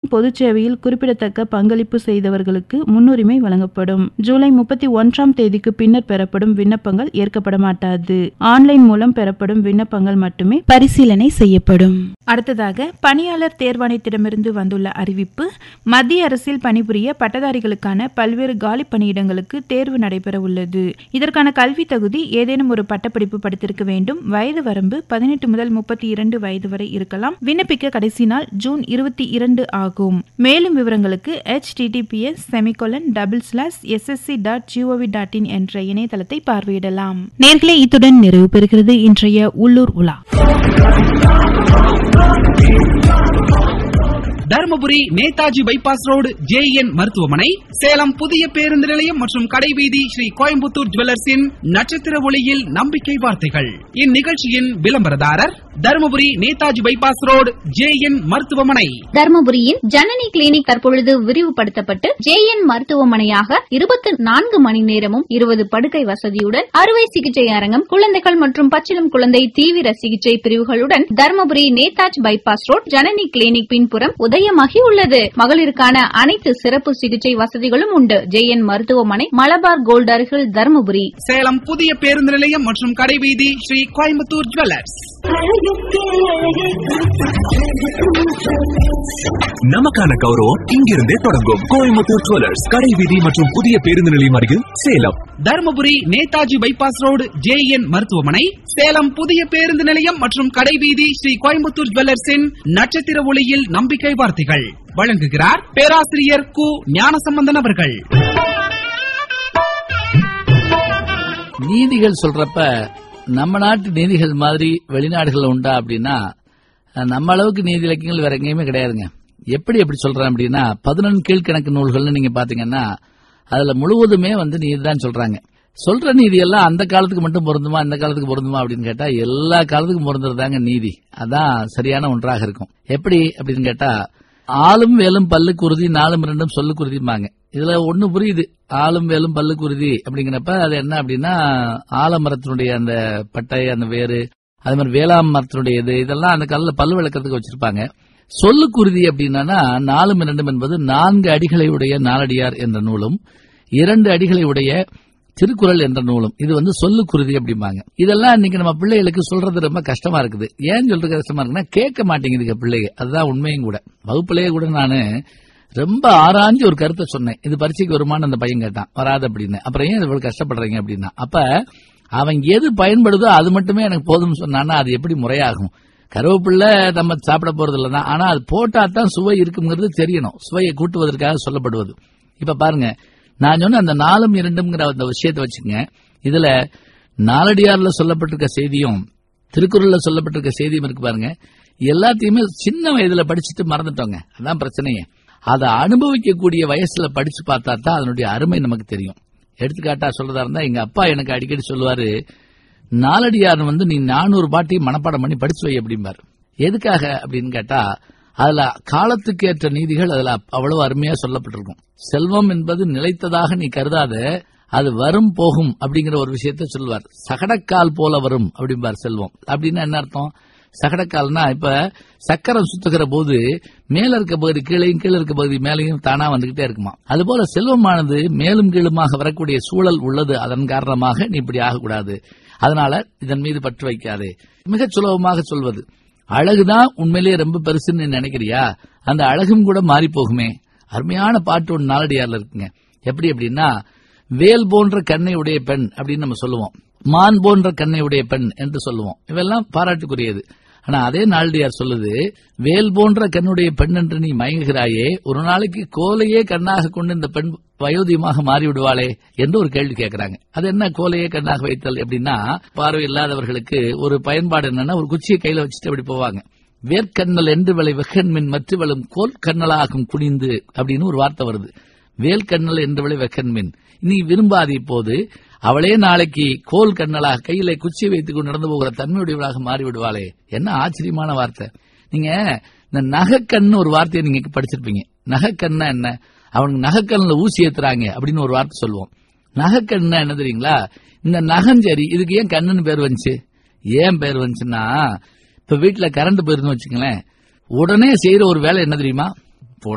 பொதுச் சேவையில் குறிப்பிடத்தக்க பங்களிப்பு செய்தவர்களுக்கு முன்னுரிமை வழங்கப்படும் ஜூலை முப்பத்தி ஒன்றாம் தேதிக்கு பின்னர் பெறப்படும் விண்ணப்பங்கள் ஏற்கப்பட மாட்டாது ஆன்லைன் மூலம் பெறப்படும் விண்ணப்பங்கள் மட்டுமே பரிசீலனை செய்யப்படும் அடுத்ததாக பணியாளர் தேர்வாணையத்திடமிருந்து வந்துள்ள அறிவிப்பு மத்திய அரசில் பணிபுரிய பட்டதாரிகளுக்கான பல்வேறு காலி பணியிடங்களுக்கு தேர்வு நடைபெற உள்ளது இதற்கான கல்வி தகுதி ஏதேனும் ஒரு பட்டப்படிப்பு படித்திருக்க வேண்டும் வயது வரம்பு பதினெட்டு முதல் முப்பத்தி இரண்டு வயது வரை இருக்கலாம் விண்ணப்பிக்க கடைசி நாள் ஜூன் இருபத்தி இரண்டு ஆகும் மேலும் விவரங்களுக்கு H TTPS semicolon double slash SSC dot GOV dot in என்ற இணையதளத்தை பார்வையிடலாம் நேர்களே இத்துடன் நிறைவு பெறுகிறது இன்றைய உள்ளூர் உலா Dharmapuri Netaji bypass road JN மருத்துவமனை சேலம் புதிய பேருந்து நிலையம் மற்றும் கடைவீதி ஸ்ரீ கோயம்புத்தூர் ஜுவல்லர்ஸின் நட்சத்திர ஒளியில் நம்பிக்கை வார்த்தைகள் இந்நிகழ்ச்சியின் விளம்பரதாரர் Dharmapuri Netaji bypass road JN மருத்துவமனை தர்மபுரியின் ஜனனி கிளினிக் தற்பொழுது விரிவுபடுத்தப்பட்டு ஜேஎன் மருத்துவமனையாக இருபத்தி நான்கு மணி நேரமும் இருபது படுக்கை வசதியுடன் அறுவை சிகிச்சை அரங்கம் குழந்தைகள் மற்றும் பச்சிளம் குழந்தை தீவிர சிகிச்சை பிரிவுகளுடன் Dharmapuri Netaji bypass road Janani clinic பின்புறம் உதயமாகி உள்ளது மகளிருக்கான அனைத்து சிறப்பு சிகிச்சை வசதிகளும் உண்டு ஜேஎன் மருத்துவமனை மலபார் கோல்ட் அருகில் தர்மபுரி சேலம் புதிய பேருந்து நிலையம் மற்றும் கடைவீதி ஸ்ரீ கோயம்புத்தூர் ஜுவல்லர்ஸ் நமக்கான கௌரவம் இங்கிருந்தே தொடங்கும் கோயம்புத்தூர் ஜுவல்லர்ஸ் கடை வீதி மற்றும் புதிய பேருந்து நிலையம் அருகில் Salem Dharmapuri Netaji bypass road JN மருத்துவமனை சேலம் புதிய பேருந்து நிலையம் மற்றும் கடைவீதி ஸ்ரீ கோயம்புத்தூர் ஜுவல்லர்ஸின் நட்சத்திர ஒளியில் நம்பிக்கை வார்த்தைகள் வழங்குகிறார் பேராசிரியர் கு ஞானசம்பந்தன் அவர்கள் நீதிகள் சொல்றப்ப நம்ம நாட்டு நீதிகள் மாதிரி வெளிநாடுகள் உண்டா அப்படின்னா நம்ம அளவுக்கு நீதி இலக்கியங்கள் வேற எங்கேயுமே கிடையாதுங்க எப்படி எப்படி சொல்றேன் அப்படின்னா பதினொன்று கீழ்கணக்கு நூல்கள்னு நீங்க பாத்தீங்கன்னா அதுல முழுவதுமே வந்து நீதி தான் சொல்றாங்க சொல்ற நீதி எல்லாம் அந்த காலத்துக்கு மட்டும் பொருந்துமா இந்த காலத்துக்கு பொருந்துமா அப்படின்னு கேட்டா எல்லா காலத்துக்கும் பொருந்துறதாங்க நீதி அதான் சரியான ஒன்றாக இருக்கும் எப்படி அப்படின்னு கேட்டா ஆளும் வேலும் பல்லுக்கு உறுதி நாலும் ரெண்டும் சொல்லுக்கு உறுதிம்பாங்க இதுல ஒண்ணு புரியுது ஆளும் வேலும் பல்லுக்கு உறுதி அப்படிங்கிறப்ப அது என்ன அப்படின்னா ஆலமரத்தினுடைய அந்த பட்டை அந்த வேறு அது மாதிரி வேளாண் மரத்தினுடைய இது இதெல்லாம் அந்த காலில் பல்லு விளக்கத்துக்கு வச்சிருப்பாங்க சொல்லுக்குருதி அப்படின்னா நாலும் இரண்டும் என்பது நான்கு அடிகளை உடைய நாலடியார் என்ற நூலும் இரண்டு அடிகளை உடைய திருக்குறள் என்ற நூலும் இது வந்து சொல்லுக்குருதி அப்படிம்பாங்க இதெல்லாம் இன்னைக்கு நம்ம பிள்ளைகளுக்கு சொல்றது ரொம்ப கஷ்டமா இருக்குது ஏன் சொல்றது கஷ்டமா இருக்குன்னா கேட்க மாட்டேங்குதுங்க பிள்ளைங்க அதுதான் உண்மையும் கூட வகுப்புலயே கூட நானு ரொம்ப ஆராய்ஞ்சு ஒரு கருத்தை சொன்னேன் இது பரீட்சைக்கு வருமானு அந்த பையன் கேட்டான் வராது அப்படின்னு அப்புறம் ஏன் இவ்வளவு கஷ்டப்படுறீங்க அப்படின்னா அப்ப அவன் எது பயன்படுதோ அது மட்டுமே எனக்கு போதும்னு சொன்னான்னா அது எப்படி முறையாகும் கருவேப்பிள்ளை நம்ம சாப்பிட போறது இல்லதான் ஆனா அது போட்டா தான் சுவை இருக்குங்கிறது தெரியணும் சுவையை கூட்டுவதற்காக சொல்லப்படுவது இப்ப பாருங்க நான் சொன்ன அந்த நாலும் இரண்டுங்கிற அந்த விஷயத்தை வச்சுங்க இதுல நாலடியார்ல சொல்லப்பட்டிருக்க செய்தியும் திருக்குறள்ல சொல்லப்பட்டிருக்க செய்தியும் இருக்கு பாருங்க எல்லாத்தையுமே சின்ன வயதுல படிச்சுட்டு மறந்துட்டோங்க அதான் பிரச்சனையே அதை அனுபவிக்கக்கூடிய வயசுல படிச்சு பார்த்தா தான் அதனுடைய அருமை நமக்கு தெரியும் எடுத்துக்காட்டா சொல்றதா இருந்தா எங்க அப்பா எனக்கு அடிக்கடி சொல்லுவாரு நாலடியார் வந்து நீ நானூறு பாட்டையும் மனப்பாடம் பண்ணி படிச்சு வை அப்படிம்பாரு எதுக்காக அப்படின்னு கேட்டா அதுல காலத்துக்கு ஏற்ற நீதிகள் அதுல அவ்வளவு அருமையா சொல்லப்பட்டிருக்கும் செல்வம் என்பது நிலைத்ததாக நீ கருதாத அது வரும் போகும் அப்படிங்கிற ஒரு விஷயத்த சொல்லுவார் சகடக்கால் போல வரும் அப்படிம்பார் செல்வம் அப்படின்னா என்ன அர்த்தம் சகடக்கால்னா இப்ப சக்கரம் சுத்துகிற போது மேல இருக்க பகுதி கீழையும் கீழே இருக்க பகுதி மேலையும் தானா வந்துகிட்டே இருக்குமா அதுபோல செல்வமானது மேலும் கீழுமாக வரக்கூடிய சூழல் உள்ளது அதன் காரணமாக நீ இப்படி ஆகக்கூடாது அதனால இதன் மீது பற்று வைக்காதே மிக சுலபமாக சொல்வது அழகுதான் உண்மையிலேயே ரொம்ப பெருசுன்னு நீ நினைக்கிறியா அந்த அழகும் கூட மாறி போகுமே அருமையான பாட்டு ஒன்று நாலடியார்ல இருக்குங்க எப்படி அப்படின்னா வேல் போன்ற கண்ணை உடைய பெண் அப்படின்னு நம்ம சொல்லுவோம் மான் போன்ற கண்ணை உடைய பெண் என்று சொல்லுவோம் இவெல்லாம் பாராட்டுக்குரியது ஆனா அதே நாளடியார் சொல்லுது வேல் போன்ற கண்ணுடைய பெண் என்று நீ மயங்குகிறாயே ஒரு நாளைக்கு கோலையே கண்ணாக கொண்டு இந்த பெண் வயோதிகமாக மாறி விடுவாளே என்று ஒரு கேள்வி கேட்கிறாங்க அது என்ன கோலையே கண்ணாக வைத்தல் எப்படின்னா பார்வை இல்லாதவர்களுக்கு ஒரு பயன்பாடு என்னன்னா ஒரு குச்சியை கையில வச்சுட்டு அப்படி போவாங்க வேர்க்கண்ணல் என்று விளை வெக்கன்மின் மற்றவளும் கோல் கண்ணலாகும் குனிந்து அப்படின்னு ஒரு வார்த்தை வருது வேல்கண்ணல் என்று விளை வெக்கன்மின் நீ விரும்பாது இப்போது அவளே நாளைக்கு கோல் கண்ணலாக கையில குச்சி வைத்துக் கொண்டு நடந்து போகிற தன்மையுடையவளாக மாறிவிடுவாளே என்ன ஆச்சரியமான வார்த்தை நீங்க இந்த நகைக்கண்ணு ஒரு வார்த்தையை நீங்க படிச்சிருப்பீங்க நகைக்கண்ணா என்ன அவனுக்கு நகைக்கண்ணுல ஊசி ஏத்துறாங்க அப்படின்னு ஒரு வார்த்தை சொல்லுவோம் நகைக்கண்ணா என்ன தெரியுங்களா இந்த நகஞ்சரி இதுக்கு ஏன் கண்ணுன்னு பேர் வந்துச்சு ஏன் பேர் வந்துச்சுன்னா இப்ப வீட்டுல கரண்ட் போயிருந்துன்னு வச்சுங்களேன் உடனே செய்யற ஒரு வேலை என்ன தெரியுமா